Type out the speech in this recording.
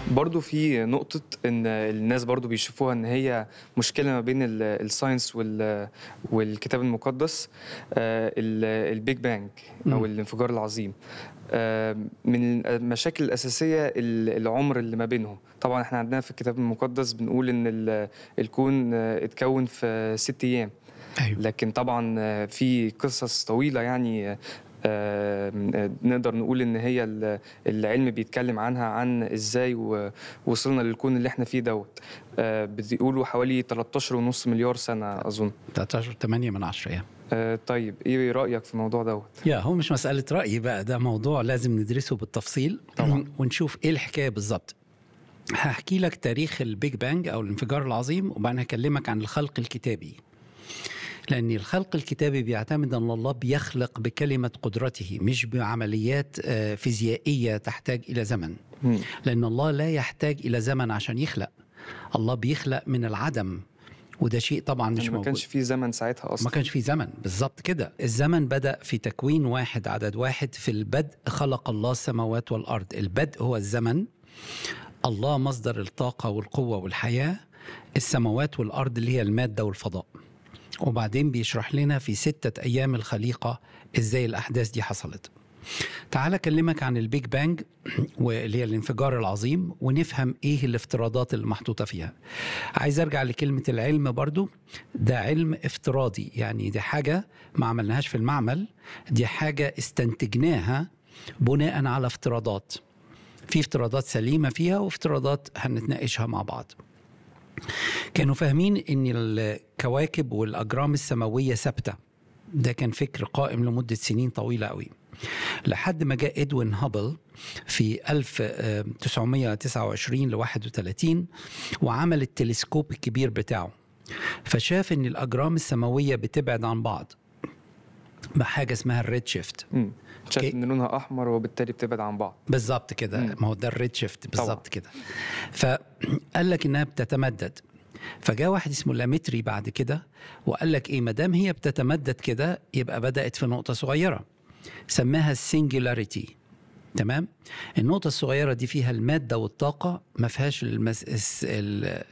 برضو في نقطة إن الناس برضو بيشوفوها إن هي مشكلة ما بين ال- الساينس وال- والكتاب المقدس آه، ال- البيج بانج أو مم. الانفجار العظيم آه، من المشاكل الأساسية ال- العمر اللي ما بينهم طبعا احنا عندنا في الكتاب المقدس بنقول إن ال- الكون آه، اتكون في ست أيام ايوه لكن طبعا آه، في قصص طويلة يعني آه، آه، نقدر نقول ان هي ال- العلم بيتكلم عنها عن ازاي و- وصلنا للكون اللي احنا فيه دوت آه، بيقولوا حوالي 13 ونص مليار سنة اظن 13 8 من 10 يعني آه، طيب ايه رأيك في الموضوع دوت يا هو مش مسألة رأي بقى ده موضوع لازم ندرسه بالتفصيل طبعا. ونشوف ايه الحكاية بالظبط هحكي لك تاريخ البيج بانج او الانفجار العظيم وبعدين هكلمك عن الخلق الكتابي لأن الخلق الكتابي بيعتمد أن الله بيخلق بكلمة قدرته مش بعمليات آه، فيزيائية تحتاج إلى زمن مم. لأن الله لا يحتاج إلى زمن عشان يخلق الله بيخلق من العدم وده شيء طبعا مش يعني ما موجود كانش فيه زمن ساعتها ما اصلا كانش في زمن بالظبط كده الزمن بدأ في تكوين واحد عدد واحد في البدء خلق الله السماوات والأرض البدء هو الزمن الله مصدر الطاقة والقوة والحياة السماوات والأرض اللي هي المادة والفضاء وبعدين بيشرح لنا في ستة أيام الخليقة إزاي الأحداث دي حصلت تعال أكلمك عن البيج بانج واللي هي الانفجار العظيم ونفهم إيه الافتراضات اللي محطوطة فيها عايز أرجع لكلمة العلم برضو ده علم افتراضي يعني دي حاجة ما عملناهاش في المعمل دي حاجة استنتجناها بناء على افتراضات في افتراضات سليمة فيها وافتراضات هنتناقشها مع بعض كانوا فاهمين ان الكواكب والاجرام السماويه ثابته ده كان فكر قائم لمده سنين طويله قوي لحد ما جاء ادوين هابل في 1929 ل 31 وعمل التلسكوب الكبير بتاعه فشاف ان الاجرام السماويه بتبعد عن بعض بحاجه اسمها الريد شيفت مم. شايف أوكي. ان لونها احمر وبالتالي بتبعد عن بعض بالظبط كده مم. ما هو ده الريد شيفت طبعا. بالظبط كده فقال لك انها بتتمدد فجاء واحد اسمه لامتري بعد كده وقال لك ايه ما دام هي بتتمدد كده يبقى بدات في نقطه صغيره سماها السنجولاريتي تمام النقطة الصغيرة دي فيها المادة والطاقة ما فيهاش المس... الس- ال...